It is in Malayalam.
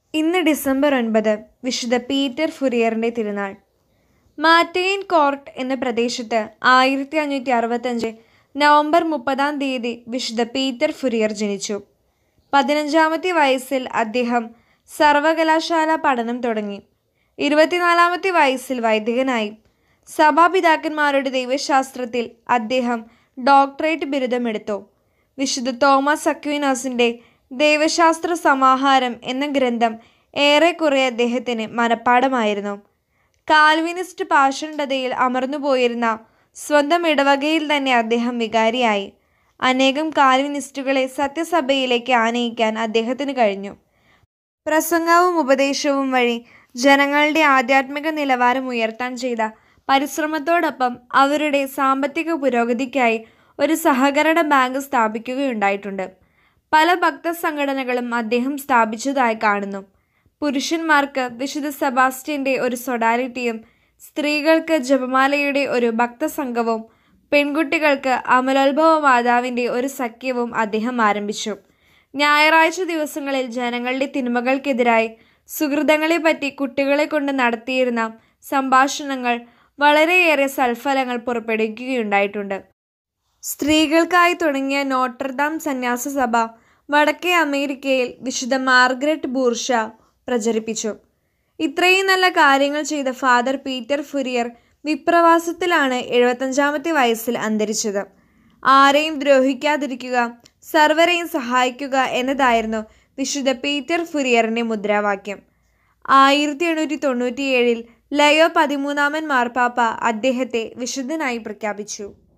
ഇന്ന് ഡിസംബർ ഒൻപത് വിശുദ്ധ പീറ്റർ ഫുറിയറിന്റെ തിരുനാൾ മാറ്റയിൻ കോർട്ട് എന്ന പ്രദേശത്ത് ആയിരത്തി അഞ്ഞൂറ്റി അറുപത്തഞ്ച് നവംബർ മുപ്പതാം തീയതി വിശുദ്ധ പീറ്റർ ഫുറിയർ ജനിച്ചു പതിനഞ്ചാമത്തെ വയസ്സിൽ അദ്ദേഹം സർവകലാശാല പഠനം തുടങ്ങി ഇരുപത്തിനാലാമത്തെ വയസ്സിൽ വൈദികനായി സഭാപിതാക്കന്മാരുടെ ദൈവശാസ്ത്രത്തിൽ അദ്ദേഹം ഡോക്ടറേറ്റ് ബിരുദമെടുത്തു വിശുദ്ധ തോമസ് അക്വിനാസിന്റെ ദൈവശാസ്ത്ര സമാഹാരം എന്ന ഗ്രന്ഥം ഏറെക്കുറെ അദ്ദേഹത്തിന് മനഃപ്പാടമായിരുന്നു കാൽവിനിസ്റ്റ് പാഷണ്ഡതയിൽ അമർന്നുപോയിരുന്ന സ്വന്തം ഇടവകയിൽ തന്നെ അദ്ദേഹം വികാരിയായി അനേകം കാൽവിനിസ്റ്റുകളെ സത്യസഭയിലേക്ക് ആനയിക്കാൻ അദ്ദേഹത്തിന് കഴിഞ്ഞു പ്രസംഗവും ഉപദേശവും വഴി ജനങ്ങളുടെ ആധ്യാത്മിക നിലവാരം ഉയർത്താൻ ചെയ്ത പരിശ്രമത്തോടൊപ്പം അവരുടെ സാമ്പത്തിക പുരോഗതിക്കായി ഒരു സഹകരണ ബാങ്ക് സ്ഥാപിക്കുകയുണ്ടായിട്ടുണ്ട് പല ഭക്ത സംഘടനകളും അദ്ദേഹം സ്ഥാപിച്ചതായി കാണുന്നു പുരുഷന്മാർക്ക് വിശുദ്ധ സെബാസ്റ്റ്യന്റെ ഒരു സൊഡാലിറ്റിയും സ്ത്രീകൾക്ക് ജപമാലയുടെ ഒരു ഭക്തസംഘവും പെൺകുട്ടികൾക്ക് അമലോത്ഭവ മാതാവിന്റെ ഒരു സഖ്യവും അദ്ദേഹം ആരംഭിച്ചു ഞായറാഴ്ച ദിവസങ്ങളിൽ ജനങ്ങളുടെ തിന്മകൾക്കെതിരായി സുഹൃതങ്ങളെപ്പറ്റി കുട്ടികളെ കൊണ്ട് നടത്തിയിരുന്ന സംഭാഷണങ്ങൾ വളരെയേറെ സൽഫലങ്ങൾ പുറപ്പെടുവിക്കുകയുണ്ടായിട്ടുണ്ട് സ്ത്രീകൾക്കായി തുടങ്ങിയ നോട്ടർദാം സന്യാസ സഭ വടക്കേ അമേരിക്കയിൽ വിശുദ്ധ മാർഗ്രറ്റ് ബൂർഷ പ്രചരിപ്പിച്ചു ഇത്രയും നല്ല കാര്യങ്ങൾ ചെയ്ത ഫാദർ പീറ്റർ ഫുരിയർ വിപ്രവാസത്തിലാണ് എഴുപത്തഞ്ചാമത്തെ വയസ്സിൽ അന്തരിച്ചത് ആരെയും ദ്രോഹിക്കാതിരിക്കുക സർവരെയും സഹായിക്കുക എന്നതായിരുന്നു വിശുദ്ധ പീറ്റർ ഫുരിയറിന്റെ മുദ്രാവാക്യം ആയിരത്തി എണ്ണൂറ്റി തൊണ്ണൂറ്റിയേഴിൽ ലയോ പതിമൂന്നാമൻ മാർപ്പാപ്പ അദ്ദേഹത്തെ വിശുദ്ധനായി പ്രഖ്യാപിച്ചു